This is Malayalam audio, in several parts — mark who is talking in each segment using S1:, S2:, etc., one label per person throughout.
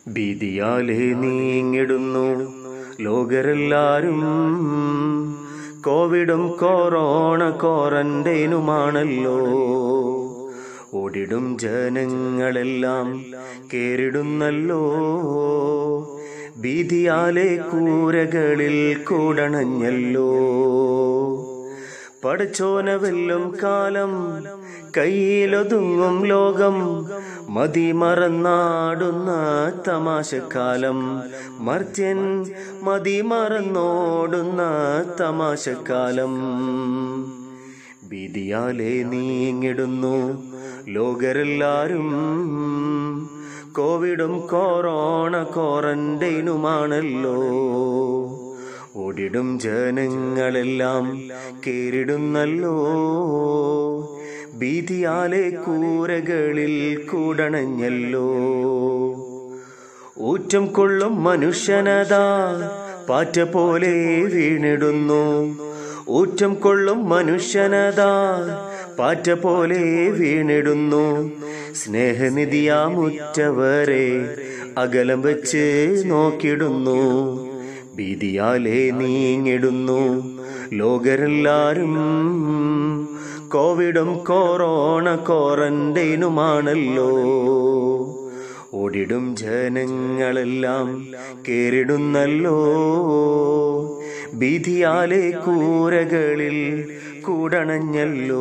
S1: ഭീതിയാലെ നീങ്ങിടുന്നു ലോകരെല്ലാരും കോവിഡും കൊറോണ ക്വാറന്റൈനുമാണല്ലോ ഓടിടും ജനങ്ങളെല്ലാം കേറിടുന്നല്ലോ ഭീതിയാലെ കൂരകളിൽ കൂടണഞ്ഞല്ലോ പടച്ചോനവെല്ലും കാലം കയ്യിലൊതുങ്ങും ലോകം മതി മറന്നാടുന്ന തമാശക്കാലം മർത്യൻ മതി മറന്നോടുന്ന തമാശക്കാലം ഭീതിയാലെ നീങ്ങിടുന്നു ലോകരെല്ലാരും കോവിഡും കൊറോണ ക്വാറന്റൈനുമാണല്ലോ ഓടിടും ജനങ്ങളെല്ലാം കേറിടുന്നല്ലോ ഭീതിയാലെ കൂരകളിൽ കൂടണഞ്ഞല്ലോ ഊറ്റം കൊള്ളും മനുഷ്യനതാ പാറ്റ പോലെ വീണിടുന്നു ഊറ്റം കൊള്ളും മനുഷ്യനതാ പാറ്റ പോലെ വീണിടുന്നു സ്നേഹനിധിയാമുറ്റവരെ അകലം വെച്ച് നോക്കിടുന്നു ഭീതിയാലെ നീങ്ങിടുന്നു ലോകരെല്ലാരും കോവിഡും കൊറോണ ക്വാറന്റൈനുമാണല്ലോ ഓടിടും ജനങ്ങളെല്ലാം കേറിടുന്നല്ലോ ഭീതിയാലെ കൂരകളിൽ കൂടണഞ്ഞല്ലോ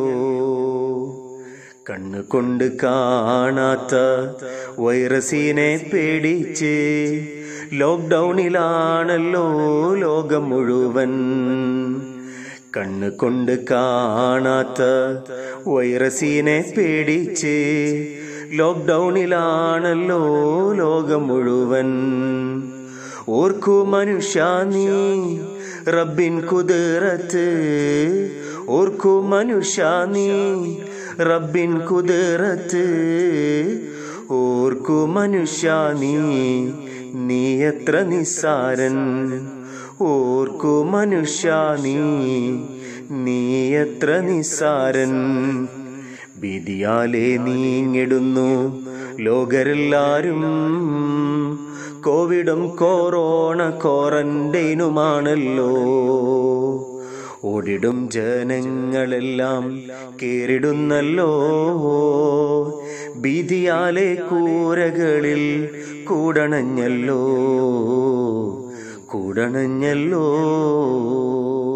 S1: കണ്ണു കൊണ്ട് കാണാത്ത വൈറസിനെ പേടിച്ച് ലോക്ക്ഡൌണിലാണല്ലോ ലോകം മുഴുവൻ കണ്ണു കൊണ്ട് കാണാത്ത വൈറസിനെ പേടിച്ച് ലോക്ക്ഡൌണിലാണല്ലോ ലോകം മുഴുവൻ ഓർക്കൂ മനുഷ്യ നീ റബ്ബിൻ കുതിരത്ത് ഓർക്കൂ മനുഷ്യ നീ റബ്ബിൻ കുതിരത്ത് ഓർക്കൂ മനുഷ്യ നീ നീ എത്ര നിസ്സാരൻ ഓർക്കു മനുഷ്യ നീ നീ എത്ര നിസ്സാരൻ ഭീതിയാലെ നീങ്ങിടുന്നു ലോകരെല്ലാരും കോവിഡും കൊറോണ ക്വാറന്റൈനുമാണല്ലോ ഓടിടും ജനങ്ങളെല്ലാം കേറിടുന്നല്ലോ ഭീതിയാലെ കൂരകളിൽ കൂടണഞ്ഞല്ലോ കൂടണഞ്ഞല്ലോ